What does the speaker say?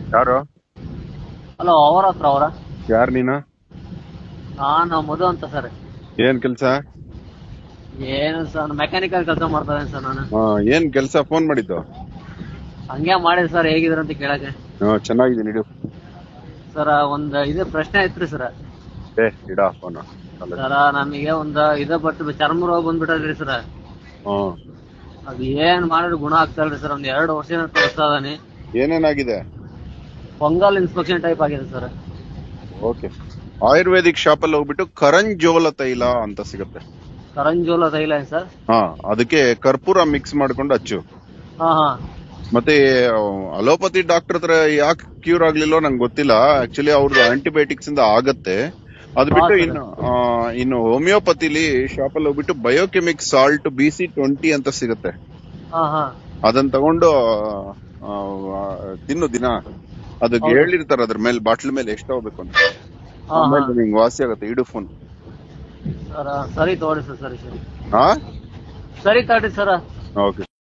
ಯಾರು ಹಲೋ ಅವರ ಹತ್ರ ಅವರ ಯಾರು ನೀನು ನಾನು ಮಧು ಅಂತ ಸರ್ ಏನ್ ಕೆಲ್ಸ ಏನು ಸರ್ ಮೆಕ್ಯಾನಿಕಲ್ ಕೆಲಸ ಮಾಡ್ತಾ ಇದ್ದೀನಿ ಸರ್ ನಾನು ಹಾ, ಏನ್ ಕೆಲ್ಸ ಫೋನ್ ಮಾಡಿದ್ದು ಹಂಗೆ ಮಾಡಿದೆ ಸರ್ ಹೇಗಿದ್ರ ಅಂತ ಕೇಳಕ್ಕೆ ಹಾ, ಚೆನ್ನಾಗಿದ್ದೀನಿ ಇಡು ಸರ್ ಒಂದ್ ಇದು ಪ್ರಶ್ನೆ ಐತ್ರಿ ಸರ್ ಏ ಇಡ ಫೋನ್ ಸರ್ ನಮಗೆ ಒಂದ್ ಇದು ಬರ್ತ ಚರ್ಮ ರೋಗ ಬಂದ್ಬಿಟ್ಟದ್ರಿ ಸರ್ ಹ್ಮ್ ಅದ್ ಏನ್ ಮಾಡಿದ್ರು ಗುಣ ಆಗ್ತಾ ಇಲ್ರಿ ಸರ್ ಒಂದ್ ಎರಡು ವರ್ಷದಿಂದ ತೋರಿಸ್ತಾ ಇದಾನೆ ಏನೇನಾಗಿದೆ ಫಂಗಲ್ ಇನ್ಸ್ಪೆಕ್ಷನ್ ಟೈಪ್ ಆಗಿದೆ ಸರ್ ಓಕೆ ಆಯುರ್ವೇದಿಕ್ ಶಾಪ್ ಅಲ್ಲಿ ಹೋಗ್ಬಿಟ್ಟು ಕರಂಜೋಲ ತೈಲ ಅಂತ ಸಿಗುತ್ತೆ ಕರಂಜೋಲ ತೈಲ ಸರ್ ಹಾ ಅದಕ್ಕೆ ಕರ್ಪೂರ ಮಿಕ್ಸ್ ಮಾಡ್ಕೊಂಡು ಹಚ್ಚು ಹಾ ಹಾ ಮತ್ತೆ ಅಲೋಪತಿ ಡಾಕ್ಟರ್ ಹತ್ರ ಯಾಕೆ ಕ್ಯೂರ್ ಆಗ್ಲಿಲ್ಲೋ ನಂಗೆ ಗೊತ್ತಿಲ್ಲ ಆಕ್ಚುಲಿ ಅವ್ರದ್ದು ಆಂಟಿಬಯೋಟಿಕ್ಸ್ ಇಂದ ಆಗತ್ತೆ ಅದ್ ಬಿಟ್ಟು ಹಾ, sir. ಇನ್ನು ಆ, ಇನ್ನು ಹೋಮಿಯೋಪತಿಲಿ ಶಾಪ್ ಅಲ್ಲಿ ಹೋಗ್ಬಿಟ್ಟು biochemic salt B C twenty ಅಂತ ಸಿಗುತ್ತೆ ಹಾ ಹಾ ಅದನ್ನ ತಗೊಂಡು ಆ, ಆ, ತಿನ್ನು ದಿನ ಅದಕ್ಕೆ ಹೌದು. ಹೇಳಿರ್ತಾರೆ ಅದ್ರ ಮೇಲೆ ಬಾಟ್ಲ್ ಮೇಲೆ ಎಷ್ಟು ಹೋಗ್ಬೇಕು ಅಂತ ಹಾ ಹಾ ಆಮೇಲೆ ನಿಂಗೆ ವಾಸಿ ಆಗುತ್ತೆ ಇಡು ಫೋನ್ ಸರ್ ಸರಿ ತಗೊಳ್ಳಿ ಸರ್ ಸರಿ ಸರಿ ಹಾ ಸರಿ ತಗೊಳ್ಳಿ ಸರ್ ಓಕೆ